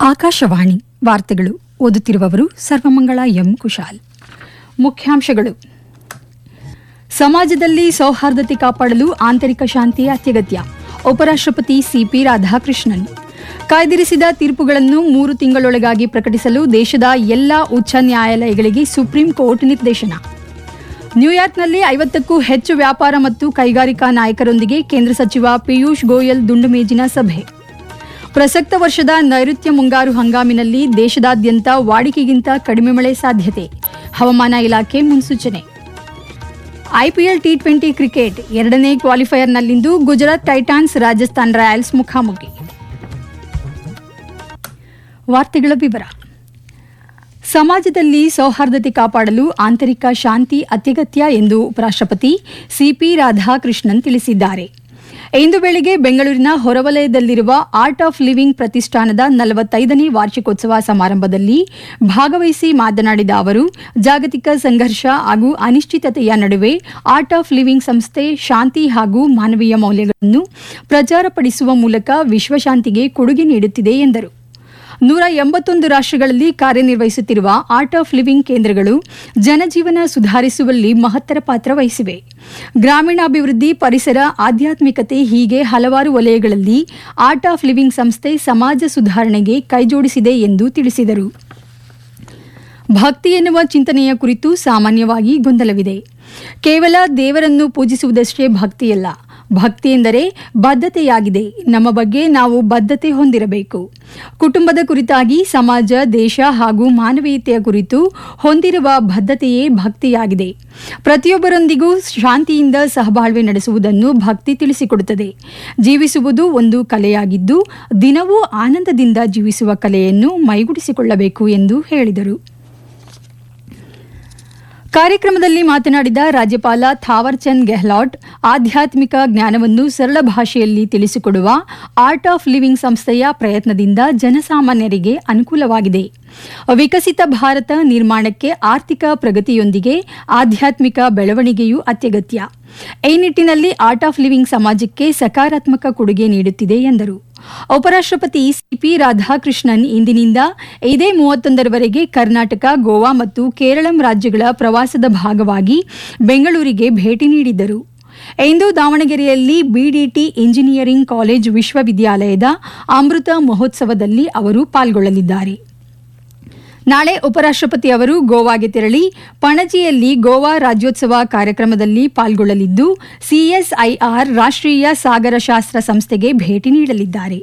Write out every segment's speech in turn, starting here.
ಆಕಾಶವಾಣಿ ವಾರ್ತೆಗಳು ಓದುತ್ತಿರುವವರು ಸರ್ವಮಂಗಳ ಎಂ ಕುಶಾಲ್ ಮುಖ್ಯಾಂಶಗಳು ಸಮಾಜದಲ್ಲಿ ಸೌಹಾರ್ದತೆ ಕಾಪಾಡಲು ಆಂತರಿಕ ಶಾಂತಿ ಅತ್ಯಗತ್ಯ ಉಪರಾಷ್ಟ್ರಪತಿ ಸಿಪಿ ರಾಧಾಕೃಷ್ಣನ್ ಕಾಯ್ದಿರಿಸಿದ ತೀರ್ಪುಗಳನ್ನು ಮೂರು ತಿಂಗಳೊಳಗಾಗಿ ಪ್ರಕಟಿಸಲು ದೇಶದ ಎಲ್ಲಾ ಉಚ್ಚ ನ್ಯಾಯಾಲಯಗಳಿಗೆ ಸುಪ್ರೀಂ ಕೋರ್ಟ್ ನಿರ್ದೇಶನ ನ್ಯೂಯಾರ್ಕ್ನಲ್ಲಿ ಐವತ್ತಕ್ಕೂ ಹೆಚ್ಚು ವ್ಯಾಪಾರ ಮತ್ತು ಕೈಗಾರಿಕಾ ನಾಯಕರೊಂದಿಗೆ ಕೇಂದ್ರ ಸಚಿವ ಪಿಯೂಷ್ ಗೋಯಲ್ ದುಂಡುಮೇಜಿನ ಸಭೆ ಪ್ರಸಕ್ತ ವರ್ಷದ ನೈಋತ್ಯ ಮುಂಗಾರು ಹಂಗಾಮಿನಲ್ಲಿ ದೇಶದಾದ್ಯಂತ ವಾಡಿಕೆಗಿಂತ ಕಡಿಮೆ ಮಳೆ ಸಾಧ್ಯತೆ ಹವಾಮಾನ ಇಲಾಖೆ ಮುನ್ಸೂಚನೆ ಐಪಿಎಲ್ ಟಿ ಟ್ವೆಂಟಿ ಕ್ರಿಕೆಟ್ ಎರಡನೇ ಕ್ವಾಲಿಫೈಯರ್ನಲ್ಲಿಂದು ಗುಜರಾತ್ ಟೈಟಾನ್ಸ್ ರಾಜಸ್ಥಾನ್ ರಾಯಲ್ಸ್ ಮುಖಾಮುಖಿ ವಾರ್ತೆಗಳ ವಿವರ ಸಮಾಜದಲ್ಲಿ ಸೌಹಾರ್ದತೆ ಕಾಪಾಡಲು ಆಂತರಿಕ ಶಾಂತಿ ಅತ್ಯಗತ್ಯ ಎಂದು ಉಪರಾಷ್ಟ್ರಪತಿ ಸಿಪಿ ರಾಧಾಕೃಷ್ಣನ್ ತಿಳಿಸಿದ್ದಾರೆ ಇಂದು ಬೆಳಿಗ್ಗೆ ಬೆಂಗಳೂರಿನ ಹೊರವಲಯದಲ್ಲಿರುವ ಆರ್ಟ್ ಆಫ್ ಲಿವಿಂಗ್ ಪ್ರತಿಷ್ಠಾನದ ನಲವತ್ತೈದನೇ ವಾರ್ಷಿಕೋತ್ಸವ ಸಮಾರಂಭದಲ್ಲಿ ಭಾಗವಹಿಸಿ ಮಾತನಾಡಿದ ಅವರು ಜಾಗತಿಕ ಸಂಘರ್ಷ ಹಾಗೂ ಅನಿಶ್ಚಿತತೆಯ ನಡುವೆ ಆರ್ಟ್ ಆಫ್ ಲಿವಿಂಗ್ ಸಂಸ್ಥೆ ಶಾಂತಿ ಹಾಗೂ ಮಾನವೀಯ ಮೌಲ್ಯಗಳನ್ನು ಪ್ರಚಾರಪಡಿಸುವ ಮೂಲಕ ವಿಶ್ವಶಾಂತಿಗೆ ಕೊಡುಗೆ ನೀಡುತ್ತಿದೆ ಎಂದರು ನೂರ ಎಂಬತ್ತೊಂದು ರಾಷ್ಟ್ರಗಳಲ್ಲಿ ಕಾರ್ಯನಿರ್ವಹಿಸುತ್ತಿರುವ ಆರ್ಟ್ ಆಫ್ ಲಿವಿಂಗ್ ಕೇಂದ್ರಗಳು ಜನಜೀವನ ಸುಧಾರಿಸುವಲ್ಲಿ ಮಹತ್ತರ ಪಾತ್ರ ವಹಿಸಿವೆ ಗ್ರಾಮೀಣಾಭಿವೃದ್ಧಿ ಪರಿಸರ ಆಧ್ಯಾತ್ಮಿಕತೆ ಹೀಗೆ ಹಲವಾರು ವಲಯಗಳಲ್ಲಿ ಆರ್ಟ್ ಆಫ್ ಲಿವಿಂಗ್ ಸಂಸ್ಥೆ ಸಮಾಜ ಸುಧಾರಣೆಗೆ ಕೈಜೋಡಿಸಿದೆ ಎಂದು ತಿಳಿಸಿದರು ಭಕ್ತಿ ಎನ್ನುವ ಚಿಂತನೆಯ ಕುರಿತು ಸಾಮಾನ್ಯವಾಗಿ ಗೊಂದಲವಿದೆ ಕೇವಲ ದೇವರನ್ನು ಪೂಜಿಸುವುದಷ್ಟೇ ಭಕ್ತಿಯಲ್ಲ ಭಕ್ತಿ ಎಂದರೆ ಬದ್ಧತೆಯಾಗಿದೆ ನಮ್ಮ ಬಗ್ಗೆ ನಾವು ಬದ್ಧತೆ ಹೊಂದಿರಬೇಕು ಕುಟುಂಬದ ಕುರಿತಾಗಿ ಸಮಾಜ ದೇಶ ಹಾಗೂ ಮಾನವೀಯತೆಯ ಕುರಿತು ಹೊಂದಿರುವ ಬದ್ಧತೆಯೇ ಭಕ್ತಿಯಾಗಿದೆ ಪ್ರತಿಯೊಬ್ಬರೊಂದಿಗೂ ಶಾಂತಿಯಿಂದ ಸಹಬಾಳ್ವೆ ನಡೆಸುವುದನ್ನು ಭಕ್ತಿ ತಿಳಿಸಿಕೊಡುತ್ತದೆ ಜೀವಿಸುವುದು ಒಂದು ಕಲೆಯಾಗಿದ್ದು ದಿನವೂ ಆನಂದದಿಂದ ಜೀವಿಸುವ ಕಲೆಯನ್ನು ಮೈಗೂಡಿಸಿಕೊಳ್ಳಬೇಕು ಎಂದು ಹೇಳಿದರು ಕಾರ್ಯಕ್ರಮದಲ್ಲಿ ಮಾತನಾಡಿದ ರಾಜ್ಯಪಾಲ ಥಾವರ್ಚಂದ್ ಗೆಹ್ಲಾಟ್ ಆಧ್ಯಾತ್ಮಿಕ ಜ್ಞಾನವನ್ನು ಸರಳ ಭಾಷೆಯಲ್ಲಿ ತಿಳಿಸಿಕೊಡುವ ಆರ್ಟ್ ಆಫ್ ಲಿವಿಂಗ್ ಸಂಸ್ಥೆಯ ಪ್ರಯತ್ನದಿಂದ ಜನಸಾಮಾನ್ಯರಿಗೆ ಅನುಕೂಲವಾಗಿದೆ ವಿಕಸಿತ ಭಾರತ ನಿರ್ಮಾಣಕ್ಕೆ ಆರ್ಥಿಕ ಪ್ರಗತಿಯೊಂದಿಗೆ ಆಧ್ಯಾತ್ಮಿಕ ಬೆಳವಣಿಗೆಯೂ ಅತ್ಯಗತ್ಯ ಈ ನಿಟ್ಟಿನಲ್ಲಿ ಆರ್ಟ್ ಆಫ್ ಲಿವಿಂಗ್ ಸಮಾಜಕ್ಕೆ ಸಕಾರಾತ್ಮಕ ಕೊಡುಗೆ ನೀಡುತ್ತಿದೆ ಎಂದರು ಉಪರಾಷ್ಟ್ರಪತಿ ಸಿಪಿ ರಾಧಾಕೃಷ್ಣನ್ ಇಂದಿನಿಂದ ಇದೇ ಮೂವತ್ತೊಂದರವರೆಗೆ ಕರ್ನಾಟಕ ಗೋವಾ ಮತ್ತು ಕೇರಳಂ ರಾಜ್ಯಗಳ ಪ್ರವಾಸದ ಭಾಗವಾಗಿ ಬೆಂಗಳೂರಿಗೆ ಭೇಟಿ ನೀಡಿದ್ದರು ಇಂದು ದಾವಣಗೆರೆಯಲ್ಲಿ ಬಿಡಿಟಿ ಇಂಜಿನಿಯರಿಂಗ್ ಕಾಲೇಜ್ ವಿಶ್ವವಿದ್ಯಾಲಯದ ಅಮೃತ ಮಹೋತ್ಸವದಲ್ಲಿ ಅವರು ಪಾಲ್ಗೊಳ್ಳಲಿದ್ದಾರೆ ನಾಳೆ ಉಪರಾಷ್ಟ್ರಪತಿ ಅವರು ಗೋವಾಗೆ ತೆರಳಿ ಪಣಜಿಯಲ್ಲಿ ಗೋವಾ ರಾಜ್ಯೋತ್ಸವ ಕಾರ್ಯಕ್ರಮದಲ್ಲಿ ಪಾಲ್ಗೊಳ್ಳಲಿದ್ದು ಸಿಎಸ್ಐಆರ್ ರಾಷ್ಟ್ರೀಯ ಸಾಗರಶಾಸ್ತ್ರ ಸಂಸ್ಥೆಗೆ ಭೇಟಿ ನೀಡಲಿದ್ದಾರೆ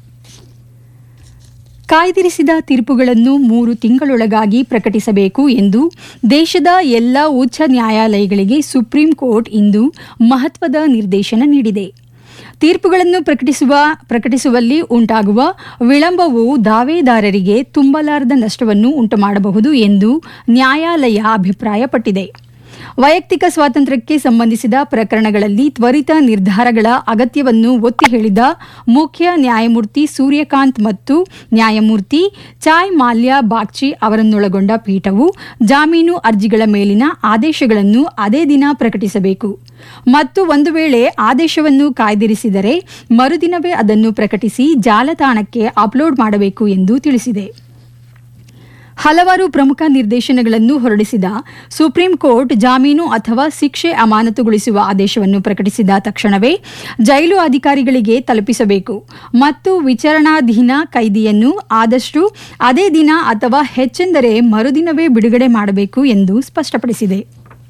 ಕಾಯ್ದಿರಿಸಿದ ತೀರ್ಪುಗಳನ್ನು ಮೂರು ತಿಂಗಳೊಳಗಾಗಿ ಪ್ರಕಟಿಸಬೇಕು ಎಂದು ದೇಶದ ಎಲ್ಲ ಉಚ್ಚ ನ್ಯಾಯಾಲಯಗಳಿಗೆ ಸುಪ್ರೀಂ ಕೋರ್ಟ್ ಇಂದು ಮಹತ್ವದ ನಿರ್ದೇಶನ ನೀಡಿದೆ ತೀರ್ಪುಗಳನ್ನು ಪ್ರಕಟಿಸುವ ಪ್ರಕಟಿಸುವಲ್ಲಿ ಉಂಟಾಗುವ ವಿಳಂಬವು ದಾವೇದಾರರಿಗೆ ತುಂಬಲಾರದ ನಷ್ಟವನ್ನು ಉಂಟುಮಾಡಬಹುದು ಎಂದು ನ್ಯಾಯಾಲಯ ಅಭಿಪ್ರಾಯಪಟ್ಟಿದೆ ವೈಯಕ್ತಿಕ ಸ್ವಾತಂತ್ರ್ಯಕ್ಕೆ ಸಂಬಂಧಿಸಿದ ಪ್ರಕರಣಗಳಲ್ಲಿ ತ್ವರಿತ ನಿರ್ಧಾರಗಳ ಅಗತ್ಯವನ್ನು ಒತ್ತಿ ಹೇಳಿದ ಮುಖ್ಯ ನ್ಯಾಯಮೂರ್ತಿ ಸೂರ್ಯಕಾಂತ್ ಮತ್ತು ನ್ಯಾಯಮೂರ್ತಿ ಚಾಯ್ ಮಾಲ್ಯ ಬಾಗ್ಚಿ ಅವರನ್ನೊಳಗೊಂಡ ಪೀಠವು ಜಾಮೀನು ಅರ್ಜಿಗಳ ಮೇಲಿನ ಆದೇಶಗಳನ್ನು ಅದೇ ದಿನ ಪ್ರಕಟಿಸಬೇಕು ಮತ್ತು ಒಂದು ವೇಳೆ ಆದೇಶವನ್ನು ಕಾಯ್ದಿರಿಸಿದರೆ ಮರುದಿನವೇ ಅದನ್ನು ಪ್ರಕಟಿಸಿ ಜಾಲತಾಣಕ್ಕೆ ಅಪ್ಲೋಡ್ ಮಾಡಬೇಕು ಎಂದು ತಿಳಿಸಿದೆ ಹಲವಾರು ಪ್ರಮುಖ ನಿರ್ದೇಶನಗಳನ್ನು ಹೊರಡಿಸಿದ ಸುಪ್ರೀಂ ಕೋರ್ಟ್ ಜಾಮೀನು ಅಥವಾ ಶಿಕ್ಷೆ ಅಮಾನತುಗೊಳಿಸುವ ಆದೇಶವನ್ನು ಪ್ರಕಟಿಸಿದ ತಕ್ಷಣವೇ ಜೈಲು ಅಧಿಕಾರಿಗಳಿಗೆ ತಲುಪಿಸಬೇಕು ಮತ್ತು ವಿಚಾರಣಾಧೀನ ಕೈದಿಯನ್ನು ಆದಷ್ಟು ಅದೇ ದಿನ ಅಥವಾ ಹೆಚ್ಚೆಂದರೆ ಮರುದಿನವೇ ಬಿಡುಗಡೆ ಮಾಡಬೇಕು ಎಂದು ಸ್ಪಷ್ಟಪಡಿಸಿದೆ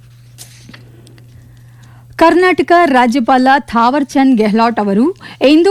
ಕರ್ನಾಟಕ ರಾಜ್ಯಪಾಲ ಥಾವರ್ ಚಂದ್ ಗೆಹ್ಲಾಟ್ ಅವರು ಇಂದು